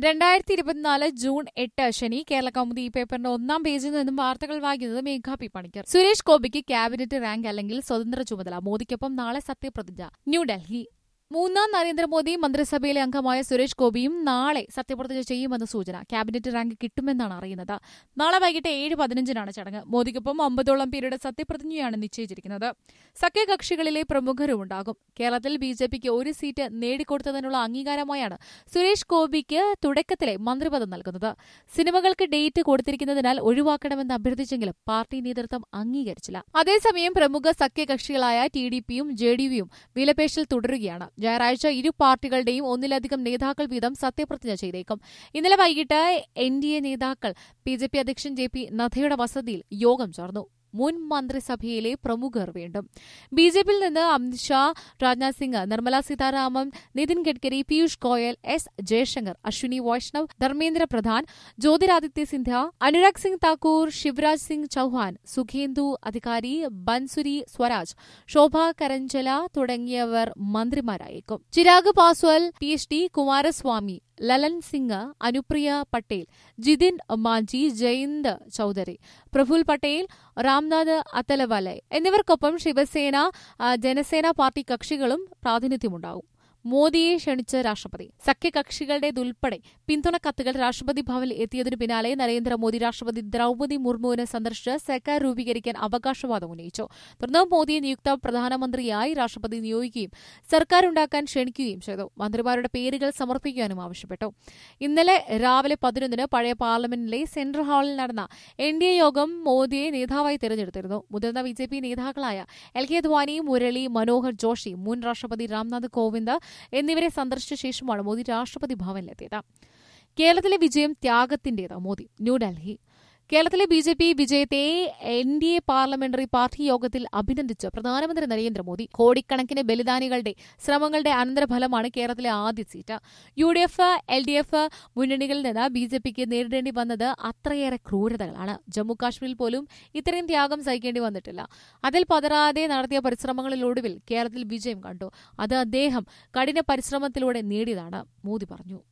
രണ്ടായിരത്തി ഇരുപത്തിനാല് ജൂൺ എട്ട് ശനി കേരള കൗമുദി ഈ പേപ്പറിന്റെ ഒന്നാം പേജിൽ നിന്നും വാർത്തകൾ വായിക്കുന്നത് മേഘാ പി പണിക്കർ സുരേഷ് ഗോപിക്ക് ക്യാബിനറ്റ് റാങ്ക് അല്ലെങ്കിൽ സ്വതന്ത്ര ചുമതല മോദിക്കൊപ്പം നാളെ സത്യപ്രതിജ്ഞ ന്യൂഡൽഹി മൂന്നാം നരേന്ദ്രമോദി മന്ത്രിസഭയിലെ അംഗമായ സുരേഷ് ഗോപിയും നാളെ സത്യപ്രതിജ്ഞ ചെയ്യുമെന്ന് സൂചന ക്യാബിനറ്റ് റാങ്ക് കിട്ടുമെന്നാണ് അറിയുന്നത് നാളെ വൈകിട്ട് ഏഴ് പതിനഞ്ചിനാണ് ചടങ്ങ് മോദിക്കൊപ്പം അമ്പതോളം പേരുടെ സത്യപ്രതിജ്ഞയാണ് നിശ്ചയിച്ചിരിക്കുന്നത് സഖ്യകക്ഷികളിലെ പ്രമുഖരും ഉണ്ടാകും കേരളത്തിൽ ബി ജെ പിക്ക് ഒരു സീറ്റ് നേടിക്കൊടുത്തതിനുള്ള അംഗീകാരമായാണ് സുരേഷ് ഗോപിക്ക് തുടക്കത്തിലെ മന്ത്രിപദം നൽകുന്നത് സിനിമകൾക്ക് ഡേറ്റ് കൊടുത്തിരിക്കുന്നതിനാൽ ഒഴിവാക്കണമെന്ന് അഭ്യർത്ഥിച്ചെങ്കിലും പാർട്ടി നേതൃത്വം അംഗീകരിച്ചില്ല അതേസമയം പ്രമുഖ സഖ്യകക്ഷികളായ ടി ഡി പിയും ജെ ഡി യുവും വിലപേശൽ തുടരുകയാണ് ഞായറാഴ്ച ഇരു പാർട്ടികളുടെയും ഒന്നിലധികം നേതാക്കൾ വീതം സത്യപ്രതിജ്ഞ ചെയ്തേക്കും ഇന്നലെ വൈകിട്ട് എൻ ഡി എ നേതാക്കൾ ബി ജെ പി അധ്യക്ഷൻ ജെ പി നദ്ദയുടെ വസതിയിൽ യോഗം ചേർന്നു മുൻ മന്ത്രിസഭയിലെ പ്രമുഖർ വേണ്ടും ബി ജെ പിയിൽ നിന്ന് അമിത്ഷാ രാജ്നാഥ് സിംഗ് നിർമ്മല സീതാരാമൻ നിതിൻ ഗഡ്കരി പീയൂഷ് ഗോയൽ എസ് ജയശങ്കർ അശ്വിനി വൈഷ്ണവ് ധർമ്മേന്ദ്ര പ്രധാൻ ജ്യോതിരാദിത്യ സിന്ധ്യ അനുരാഗ് സിംഗ് താക്കൂർ ശിവരാജ് സിംഗ് ചൌഹാൻ സുഖേന്ദു അധികാരി ബൻസുരി സ്വരാജ് ശോഭ കരഞ്ചല തുടങ്ങിയവർ മന്ത്രിമാരായേക്കും Chirag Paswan P H D Kumaraswamy Lalan Singh Anupriya Patel Jitin Manjhi Jayant Chaudhary Praful Patel Ramnath Athawale എന്നിവർക്കൊപ്പം ശിവസേന ആ, ജനസേന പാർട്ടി കക്ഷികളും പ്രാതിനിധ്യമുണ്ടാകും മോദിയെ ക്ഷണിച്ച രാഷ്ട്രപതി സഖ്യകക്ഷികളുടേതുൾപ്പെടെ പിന്തുണ കത്തുകൾ രാഷ്ട്രപതി ഭവനിൽ എത്തിയതിനു പിന്നാലെ നരേന്ദ്രമോദി രാഷ്ട്രപതി ദ്രൌപതി മുർമുവിനെ സന്ദർശിച്ച് സർക്കാർ രൂപീകരിക്കാൻ അവകാശവാദം ഉന്നയിച്ചു തുടർന്ന് മോദിയെ നിയുക്ത പ്രധാനമന്ത്രിയായി രാഷ്ട്രപതി നിയോഗിക്കുകയും സർക്കാർ ഉണ്ടാക്കാൻ ക്ഷണിക്കുകയും ചെയ്തു മന്ത്രിമാരുടെ പേരുകൾ സമർപ്പിക്കാനും ആവശ്യപ്പെട്ടു ഇന്നലെ രാവിലെ പതിനൊന്നിന് പഴയ പാർലമെന്റിലെ സെൻട്രൽ ഹാളിൽ നടന്ന എൻ ഡി എ യോഗം മോദിയെ നേതാവായി തെരഞ്ഞെടുത്തിരുന്നു മുതിർന്ന ബി ജെ പി നേതാക്കളായ എൽ കെ അദ്വാനി മുരളി മനോഹർ ജോഷി മുൻ രാഷ്ട്രപതി രാംനാഥ് കോവിന്ദ് എന്നിവരെ സന്ദർശിച്ച ശേഷമാണ് മോദി രാഷ്ട്രപതി ഭവനിലെത്തിയത് കേരളത്തിലെ വിജയം ത്യാഗത്തിന്റേത് മോദി ന്യൂഡൽഹി കേരളത്തിലെ ബി ജെ പി വിജയത്തെ N D A parliamentary party യോഗത്തിൽ അഭിനന്ദിച്ച് പ്രധാനമന്ത്രി നരേന്ദ്രമോദി കോടിക്കണക്കിന് ബലിദാനികളുടെ ശ്രമങ്ങളുടെ അനന്തരഫലമാണ് കേരളത്തിലെ ആദ്യ seat U D F L D F മുന്നണികളിൽ നിന്ന് ബി ജെ പിക്ക് നേരിടേണ്ടി വന്നത് അത്രയേറെ ക്രൂരതകളാണ് ജമ്മു കാശ്മീരിൽ പോലും ഇത്രയും ത്യാഗം സഹിക്കേണ്ടി വന്നിട്ടില്ല അതിൽ പതറാതെ നടത്തിയ പരിശ്രമങ്ങളിലൊടുവിൽ കേരളത്തിൽ വിജയം കണ്ടു അത് അദ്ദേഹം കഠിന പരിശ്രമത്തിലൂടെ നേടിയതാണ് മോദി പറഞ്ഞു